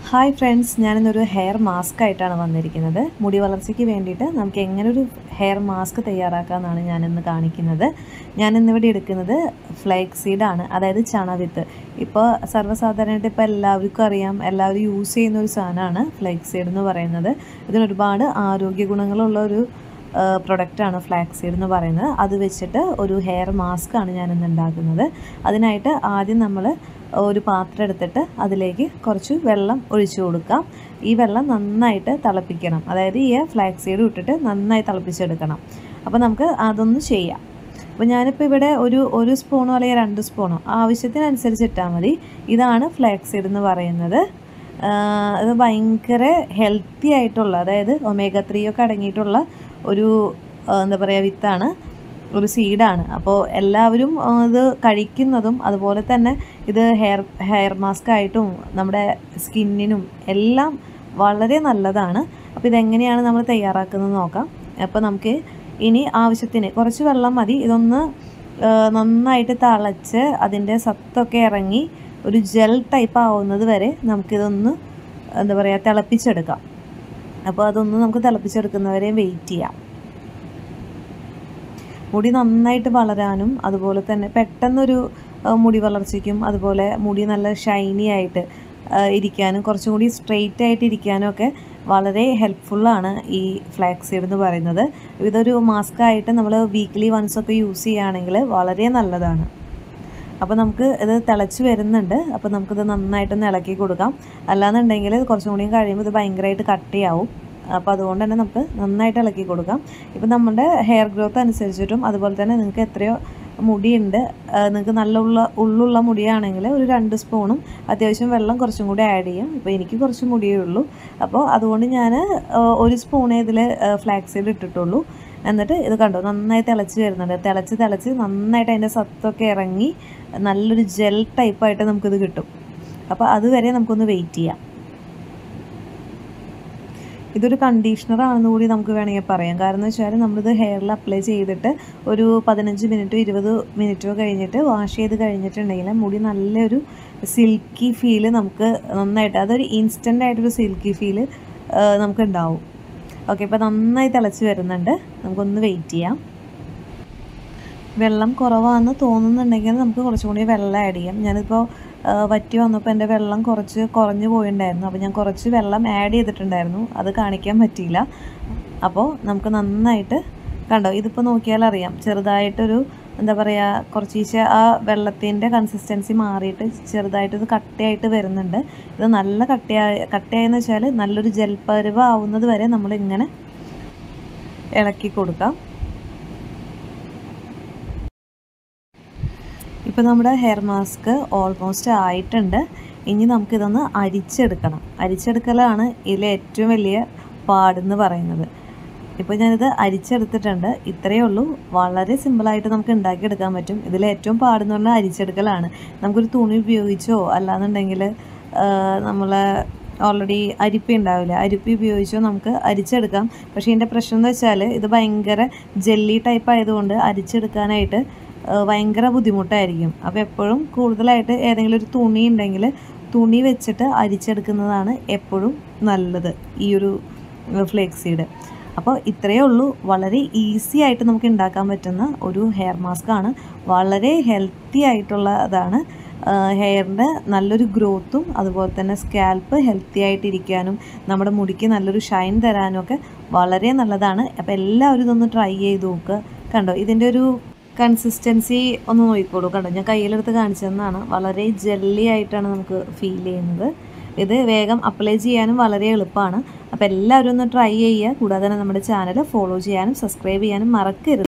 hi friends ഞാനിന്നൊരു hair mask ആയിട്ടാണ് വന്നിരിക്കുന്നത് മുടി വളർച്ചയ്ക്ക് വേണ്ടിയിട്ട് നമുക്ക് എങ്ങനെ ഒരു ഹെയർ മാസ്ക് തയ്യാറാക്കാമെന്നാണ് ഞാനിന്ന് കാണിക്കുന്നത് ഞാനിന്നിവിടെ എടുക്കുന്നത് ഫ്ലേക്സ് സീഡാണ് അതായത് ചണവിത്ത് ഇപ്പോൾ സർവ്വസാധാരണമായിട്ട് ഇപ്പോൾ എല്ലാവർക്കും അറിയാം എല്ലാവരും യൂസ് ചെയ്യുന്ന ഒരു സാധനമാണ് ഫ്ലേക്സ് സീഡ് എന്ന് പറയുന്നത് ഇതിന് ഒരുപാട് ആരോഗ്യ ഗുണങ്ങളുള്ള ഒരു പ്രൊഡക്റ്റാണ് ഫ്ലാക്സ് സീഡ് എന്ന് പറയുന്നത് അത് വെച്ചിട്ട് ഒരു ഹെയർ മാസ്ക് ആണ് ഞാനിന്ന് ഉണ്ടാക്കുന്നത് അതിനായിട്ട് ആദ്യം നമ്മൾ ഒരു പാത്രം എടുത്തിട്ട് അതിലേക്ക് കുറച്ച് വെള്ളം ഒഴിച്ചു കൊടുക്കാം ഈ വെള്ളം നന്നായിട്ട് തിളപ്പിക്കണം അതായത് ഈ ഫ്ലാക്സ് സീഡ് ഇട്ടിട്ട് നന്നായി തിളപ്പിച്ചെടുക്കണം അപ്പോൾ നമുക്ക് അതൊന്ന് ചെയ്യാം അപ്പോൾ ഞാനിപ്പോൾ ഇവിടെ ഒരു ഒരു സ്പൂണോ അല്ലെങ്കിൽ രണ്ട് സ്പൂണോ ആവശ്യത്തിനനുസരിച്ച് ഇട്ടാൽ മതി ഇതാണ് ഫ്ലാക്സ് സീഡ് എന്ന് പറയുന്നത് ഇത് ഭയങ്കര ഹെൽത്തി ആയിട്ടുള്ള അതായത് ഒമേഗ ത്രീ ഒക്കെ അടങ്ങിയിട്ടുള്ള ഒരു എന്താ പറയുക വിത്താണ് ഒരു സീഡാണ് അപ്പോൾ എല്ലാവരും ഇത് കഴിക്കുന്നതും അതുപോലെ തന്നെ ഇത് ഹെയർ ഹെയർ മാസ്ക് ആയിട്ടും നമ്മുടെ സ്കിന്നിനും എല്ലാം വളരെ നല്ലതാണ് അപ്പോൾ ഇതെങ്ങനെയാണ് നമ്മൾ തയ്യാറാക്കുന്നത് നോക്കാം അപ്പോൾ നമുക്ക് ഇനി ആവശ്യത്തിന് കുറച്ച് വെള്ളം മതി ഇതൊന്ന് നന്നായിട്ട് തിളച്ച് അതിൻ്റെ സത്തൊക്കെ ഇറങ്ങി ഒരു ജെൽ ടൈപ്പ് ആവുന്നത് വരെ നമുക്കിതൊന്ന് എന്താ പറയുക തിളപ്പിച്ചെടുക്കാം അപ്പോൾ അതൊന്ന് നമുക്ക് തിളപ്പിച്ചെടുക്കുന്നവരെ വെയിറ്റ് ചെയ്യാം മുടി നന്നായിട്ട് വളരാനും അതുപോലെ തന്നെ പെട്ടെന്നൊരു മുടി വളർച്ചയ്ക്കും അതുപോലെ മുടി നല്ല ഷൈനി ആയിട്ട് ഇരിക്കാനും കുറച്ചും കൂടി സ്ട്രെയിറ്റ് ആയിട്ട് ഇരിക്കാനും ഒക്കെ വളരെ ഹെൽപ്ഫുള്ളാണ് ഈ ഫ്ലാക്സ് സീഡ് എന്ന് പറയുന്നത് ഇതൊരു മാസ്ക് ആയിട്ട് നമ്മൾ വീക്ക്ലി വൺസ് ഒക്കെ യൂസ് ചെയ്യുകയാണെങ്കിൽ വളരെ നല്ലതാണ് അപ്പോൾ നമുക്ക് ഇത് തിളച്ച് വരുന്നുണ്ട് അപ്പോൾ നമുക്കിത് നന്നായിട്ടൊന്ന് ഇളക്കി കൊടുക്കാം അല്ലാന്നുണ്ടെങ്കിൽ കുറച്ചും കൂടിയും കഴിയുമ്പോൾ ഇത് ഭയങ്കരമായിട്ട് കട്ടിയാവും അപ്പോൾ അതുകൊണ്ട് തന്നെ നമുക്ക് നന്നായിട്ട് ഇളക്കി കൊടുക്കാം ഇപ്പം നമ്മുടെ ഹെയർ ഗ്രോത്ത് അനുസരിച്ചിട്ടും അതുപോലെ തന്നെ നിങ്ങൾക്ക് എത്രയോ മുടിയുണ്ട് നിങ്ങൾക്ക് നല്ല ഉള്ള ഉള്ളുള്ള മുടിയാണെങ്കിൽ ഒരു രണ്ട് സ്പൂണും അത്യാവശ്യം വെള്ളം കുറച്ചും കൂടി ആഡ് ചെയ്യാം ഇപ്പോൾ എനിക്ക് കുറച്ച് മുടിയേ ഉള്ളൂ അപ്പോൾ അതുകൊണ്ട് ഞാൻ ഒരു സ്പൂണേ ഇതിൽ ഫ്ലാക്സീഡ് ഇട്ടിട്ടുള്ളൂ എന്നിട്ട് ഇത് കണ്ടോ നന്നായി തിളച്ച് വരുന്നുണ്ട് തിളച്ച് തിളച്ച് നന്നായിട്ട് അതിൻ്റെ സത്തൊക്കെ ഇറങ്ങി നല്ലൊരു ജെൽ ടൈപ്പായിട്ട് നമുക്കിത് കിട്ടും അപ്പോൾ അതുവരെ നമുക്കൊന്ന് വെയിറ്റ് ചെയ്യാം ഇതൊരു കണ്ടീഷണർ ആണെന്ന് കൂടി നമുക്ക് വേണമെങ്കിൽ പറയാം കാരണം എന്ന് വെച്ചാൽ നമ്മളിത് ഹെയറിൽ അപ്ലൈ ചെയ്തിട്ട് ഒരു പതിനഞ്ച് മിനിറ്റോ ഇരുപത് മിനിറ്റോ കഴിഞ്ഞിട്ട് വാഷ് ചെയ്ത് കഴിഞ്ഞിട്ടുണ്ടെങ്കിൽ മുടി നല്ലൊരു സിൽക്കി ഫീല് നമുക്ക് നന്നായിട്ട് അതൊരു ഇൻസ്റ്റൻ്റ് ആയിട്ടൊരു സിൽക്കി ഫീല് നമുക്ക് ഉണ്ടാവും ഓക്കെ ഇപ്പോൾ നന്നായി തിളച്ച് വരുന്നുണ്ട് നമുക്കൊന്ന് വെയിറ്റ് ചെയ്യാം വെള്ളം കുറവാണെന്ന് തോന്നുന്നുണ്ടെങ്കിൽ നമുക്ക് കുറച്ചും കൂടി വെള്ളം ആഡ് ചെയ്യാം ഞാനിപ്പോൾ വറ്റി വന്നപ്പോൾ എൻ്റെ വെള്ളം കുറച്ച് കുറഞ്ഞു പോയിട്ടുണ്ടായിരുന്നു അപ്പോൾ ഞാൻ കുറച്ച് വെള്ളം ആഡ് ചെയ്തിട്ടുണ്ടായിരുന്നു അത് കാണിക്കാൻ പറ്റിയില്ല അപ്പോൾ നമുക്ക് നന്നായിട്ട് കണ്ടോ ഇതിപ്പോൾ നോക്കിയാൽ അറിയാം ചെറുതായിട്ടൊരു എന്താ പറയുക കുറച്ചീശെ ആ വെള്ളത്തിൻ്റെ കൺസിസ്റ്റൻസി മാറിയിട്ട് ചെറുതായിട്ട് ഇത് കട്ടയായിട്ട് വരുന്നുണ്ട് ഇത് നല്ല കട്ടയായ കട്ടയായെന്ന് വെച്ചാൽ നല്ലൊരു ജൽപ്പരുവ ആവുന്നത് വരെ നമ്മളിങ്ങനെ ഇളക്കി കൊടുക്കാം ഇപ്പോൾ നമ്മുടെ ഹെയർ മാസ്ക് ഓൾമോസ്റ്റ് ആയിട്ടുണ്ട് ഇനി നമുക്കിതൊന്ന് അരിച്ചെടുക്കണം അരിച്ചെടുക്കലാണ് ഇതിലെ ഏറ്റവും വലിയ പാടെന്ന് പറയുന്നത് ഇപ്പോൾ ഞാനിത് അരിച്ചെടുത്തിട്ടുണ്ട് ഇത്രയേ ഉള്ളൂ വളരെ സിമ്പിളായിട്ട് നമുക്ക് ഉണ്ടാക്കിയെടുക്കാൻ പറ്റും ഇതിൽ ഏറ്റവും പാടെന്ന് പറഞ്ഞാൽ അരിച്ചെടുക്കലാണ് നമുക്കൊരു തുണി ഉപയോഗിച്ചോ അല്ലാന്നുണ്ടെങ്കിൽ നമ്മൾ ഓൾറെഡി അരിപ്പി ഉണ്ടാവില്ല അരിപ്പി ഉപയോഗിച്ചോ നമുക്ക് അരിച്ചെടുക്കാം പക്ഷേ ഇതിൻ്റെ പ്രശ്നം എന്ന് വെച്ചാൽ ഇത് ഭയങ്കര ജെല്ലി ടൈപ്പ് ആയതുകൊണ്ട് അരിച്ചെടുക്കാനായിട്ട് ഭയങ്കര ബുദ്ധിമുട്ടായിരിക്കും അപ്പോൾ എപ്പോഴും കൂടുതലായിട്ട് ഏതെങ്കിലും ഒരു തുണി ഉണ്ടെങ്കിൽ തുണി വെച്ചിട്ട് അരിച്ചെടുക്കുന്നതാണ് എപ്പോഴും നല്ലത് ഈ ഒരു ഫ്ലേക്സ് സീഡ് അപ്പോൾ ഇത്രയേ ഉള്ളൂ വളരെ ഈസി ആയിട്ട് നമുക്ക് ഉണ്ടാക്കാൻ പറ്റുന്ന ഒരു ഹെയർ മാസ്ക് ആണ് വളരെ ഹെൽത്തി ആയിട്ടുള്ളതാണ് ഹെയറിൻ്റെ നല്ലൊരു ഗ്രോത്തും അതുപോലെ തന്നെ സ്കാൽപ്പ് ഹെൽത്തി ആയിട്ടിരിക്കാനും നമ്മുടെ മുടിക്ക് നല്ലൊരു ഷൈൻ തരാനും ഒക്കെ വളരെ നല്ലതാണ് അപ്പോൾ എല്ലാവരും ഇതൊന്ന് ട്രൈ ചെയ്ത് നോക്കുക കണ്ടോ ഇതിൻ്റെ ഒരു കൺസിസ്റ്റൻസി ഒന്ന് നോക്കിക്കോളൂ കണ്ടോ ഞാൻ കയ്യിലെടുത്ത് കാണിച്ചതെന്നാണ് വളരെ ജെല്ലി ആയിട്ടാണ് നമുക്ക് ഫീൽ ചെയ്യുന്നത് ഇത് വേഗം അപ്ലൈ ചെയ്യാനും വളരെ എളുപ്പമാണ് അപ്പോൾ എല്ലാവരും ഒന്ന് ട്രൈ ചെയ്യുക കൂടാതെ തന്നെ നമ്മുടെ ചാനൽ ഫോളോ ചെയ്യാനും സബ്സ്ക്രൈബ് ചെയ്യാനും മറക്കരുത്